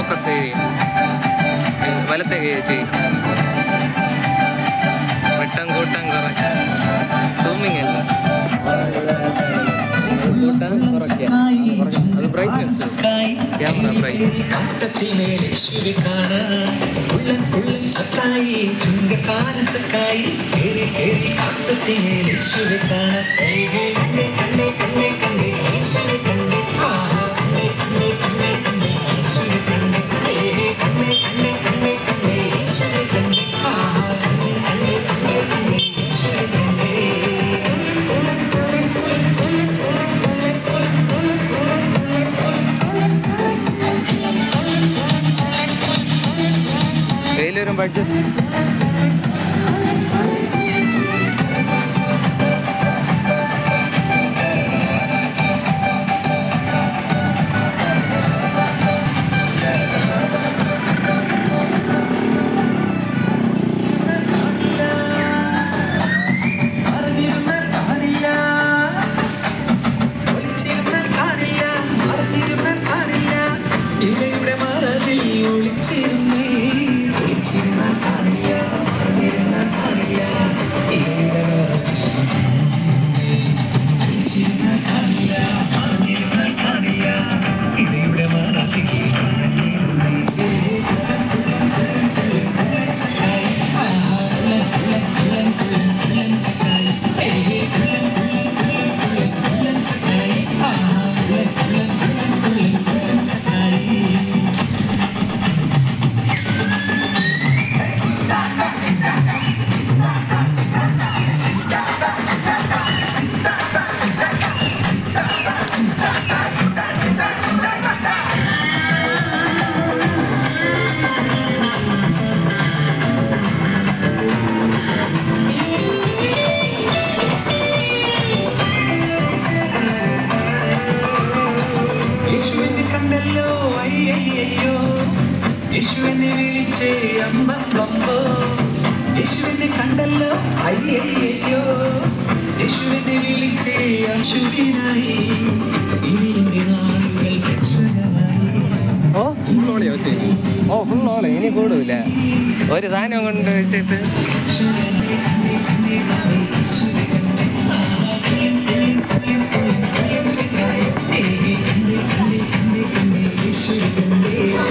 focus area വലത്തെ ചേച്ചി വെട്ടം കൂട്ടം കുറ സൂമിങ് അല്ല കൂട്ടാൻ കുറയ്ക്കുക അത് ബ്രൈറ്റ്നെസ് ക്യാമറ ബ്രൈറ്റ് കാട്ടത്തിമേൽ യേശുവെ കാണാൻ ഉള്ളൻ ഉള്ളൻ സക്കായി ചുങ്കക്കാരൻ സക്കായി കേറി കേറി കാട്ടത്തിമേൽ യേശുവെ കാണാൻ ഏഹേ കണ്ണേ കണ്ണേ കണ്ണേ കണ്ണേ യേശുവെ കണ്ണേ ആഹാ കണ്ണേ കണ്ണേ കണ്ണേ കണ്ണേ യേശുവെ കണ്ണേ ഏഹേ കണ്ണേ കണ്ണേ കണ്ണേ കണ്ണേ യേശുവെ കണ്ണേ ആഹാ കണ്ണേ കണ്ണേ കണ്ണേ കണ്ണേ യേശുവെ കണ്ണേ വെയിൽ വരുമ്പോൾ അഡ്ജസ്റ്റ് അറിഞ്ഞിരുന്നാൽ കാണില്ല ഒളിച്ചിരുന്നാൽ കാണില്ല അറിഞ്ഞിരുന്നാൽ കാണില്ല ഇലയുടെ മറവിൽ ഒളിച്ചിരുന്നേ ഒളിച്ചിരുന്നാൽ കാണില്ല അറിഞ്ഞിരുന്നാൽ കാണില്ല ഇലയുടെ മറവിൽ ഒളിച്ചിരുന്നാൽ കാണില്ല അറിഞ്ഞിരുന്നാൽ കാണില്ല ഇലയുടെ മറവിൽ യേശുവിനെ കണ്ടല്ലോ അയ്യയ്യോ യേശുവിനെ വിളിച്ചേ അമ്പമ്പോ യേശുവിനെ കണ്ടല്ലോ അയ്യയ്യോ യേശുവിനെ വിളിച്ചേ അശുവിനായി ഇനി എന്റെ നാളുകൾ രക്ഷകനായി ഓ ഫുൾ ഓളിയോ വെച്ച് ഓ ഫുൾ ഓളി ഇനി കൂടൂല ഒരു സാധനം കൊണ്ട് വെച്ചിട്ട് യേശുവിനെ